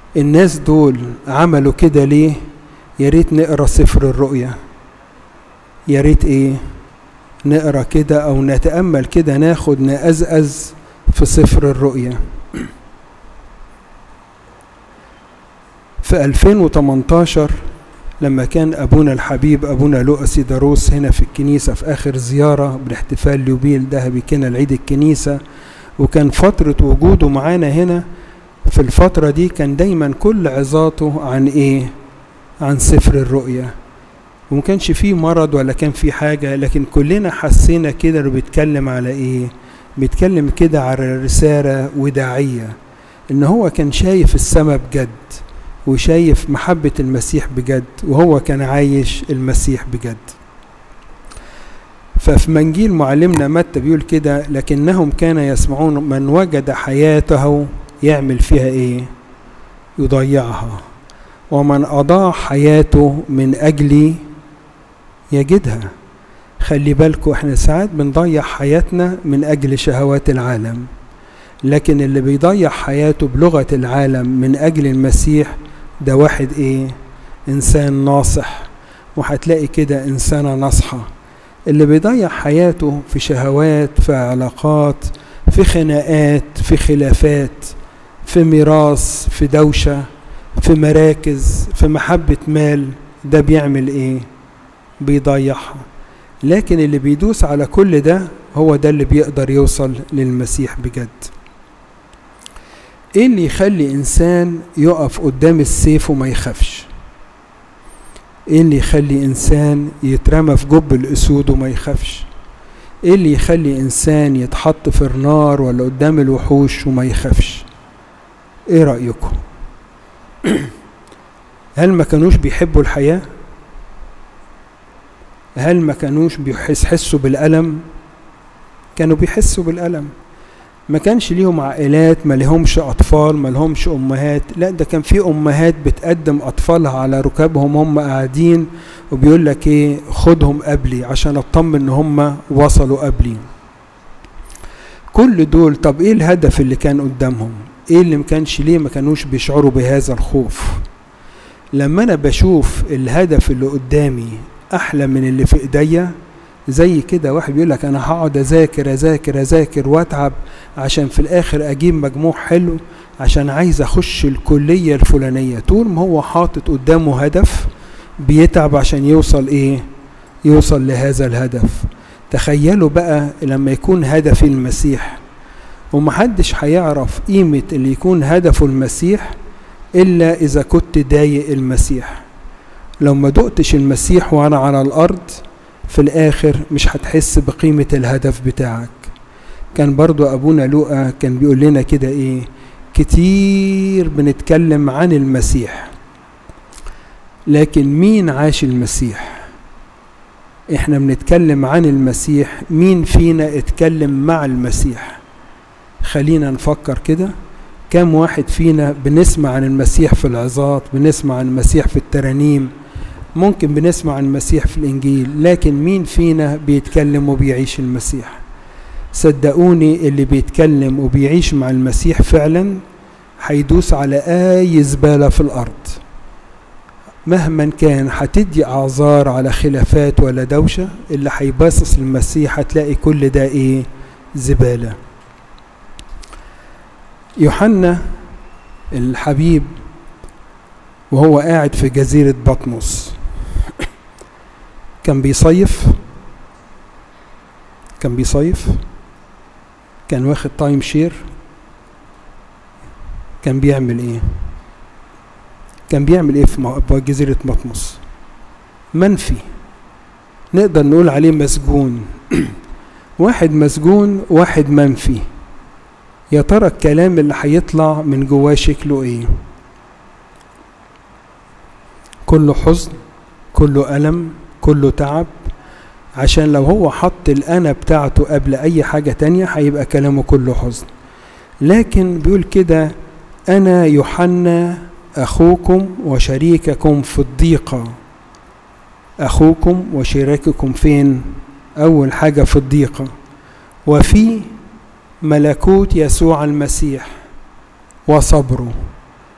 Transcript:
الناس دول عملوا كده ليه يا ريت نقرا سفر الرؤيا يا ريت ايه نقرا كده او نتامل كده ناخد نأزأز في سفر الرؤيا في 2018 لما كان ابونا الحبيب ابونا لؤسي داروس هنا في الكنيسه في اخر زياره بالاحتفال ليوبيل ذهبي كان العيد الكنيسه وكان فتره وجوده معانا هنا في الفتره دي كان دايما كل عظاته عن ايه عن سفر الرؤيا وما كانش فيه مرض ولا كان فيه حاجه لكن كلنا حسينا كده انه بيتكلم على ايه بيتكلم كده على رساله وداعيه ان هو كان شايف السماء بجد وشايف محبة المسيح بجد وهو كان عايش المسيح بجد ففي منجيل معلمنا متى بيقول كده لكنهم كان يسمعون من وجد حياته يعمل فيها ايه يضيعها ومن أضاع حياته من أجلي يجدها خلي بالكوا احنا ساعات بنضيع حياتنا من أجل شهوات العالم لكن اللي بيضيع حياته بلغة العالم من أجل المسيح ده واحد ايه انسان ناصح وهتلاقي كده انسانة ناصحة اللي بيضيع حياته في شهوات في علاقات في خناقات في خلافات في ميراث في دوشة في مراكز في محبة مال ده بيعمل ايه بيضيعها لكن اللي بيدوس على كل ده هو ده اللي بيقدر يوصل للمسيح بجد ايه اللي يخلي انسان يقف قدام السيف وما يخافش ايه اللي يخلي انسان يترمى في جب الاسود وما يخافش ايه اللي يخلي انسان يتحط في النار ولا قدام الوحوش وما يخافش ايه رايكم هل ما كانوش بيحبوا الحياه هل ما كانوش بيحسوا بالالم كانوا بيحسوا بالالم ما كانش ليهم عائلات ما لهمش اطفال ما لهمش امهات لا ده كان في امهات بتقدم اطفالها على ركابهم هم قاعدين وبيقول لك ايه خدهم قبلي عشان اطمن ان هم وصلوا قبلي كل دول طب ايه الهدف اللي كان قدامهم ايه اللي ما كانش ليه ما كانوش بيشعروا بهذا الخوف لما انا بشوف الهدف اللي قدامي احلى من اللي في ايديا زي كده واحد بيقول لك انا هقعد اذاكر اذاكر اذاكر واتعب عشان في الاخر اجيب مجموع حلو عشان عايز اخش الكليه الفلانيه طول ما هو حاطط قدامه هدف بيتعب عشان يوصل ايه يوصل لهذا الهدف تخيلوا بقى لما يكون هدفي المسيح ومحدش هيعرف قيمة اللي يكون هدفه المسيح إلا إذا كنت ضايق المسيح لو ما دقتش المسيح وأنا على الأرض في الآخر مش هتحس بقيمة الهدف بتاعك كان برضو أبونا لوقا كان بيقول لنا كده إيه كتير بنتكلم عن المسيح لكن مين عاش المسيح احنا بنتكلم عن المسيح مين فينا اتكلم مع المسيح خلينا نفكر كده كم واحد فينا بنسمع عن المسيح في العظات بنسمع عن المسيح في الترانيم ممكن بنسمع عن المسيح في الإنجيل لكن مين فينا بيتكلم وبيعيش المسيح صدقوني اللي بيتكلم وبيعيش مع المسيح فعلا هيدوس على أي زبالة في الأرض مهما كان هتدي أعذار على خلافات ولا دوشة اللي هيباصص للمسيح هتلاقي كل ده إيه زبالة يوحنا الحبيب وهو قاعد في جزيرة بطمس كان بيصيف كان بيصيف كان واخد تايم شير كان بيعمل ايه كان بيعمل ايه في جزيرة بطمس منفي نقدر نقول عليه مسجون واحد مسجون واحد منفي يا ترى الكلام اللي هيطلع من جواه شكله ايه كله حزن كله ألم كله تعب عشان لو هو حط الأنا بتاعته قبل أي حاجة تانية هيبقى كلامه كله حزن لكن بيقول كده أنا يوحنا أخوكم وشريككم في الضيقة أخوكم وشريككم فين أول حاجة في الضيقة وفي ملكوت يسوع المسيح وصبره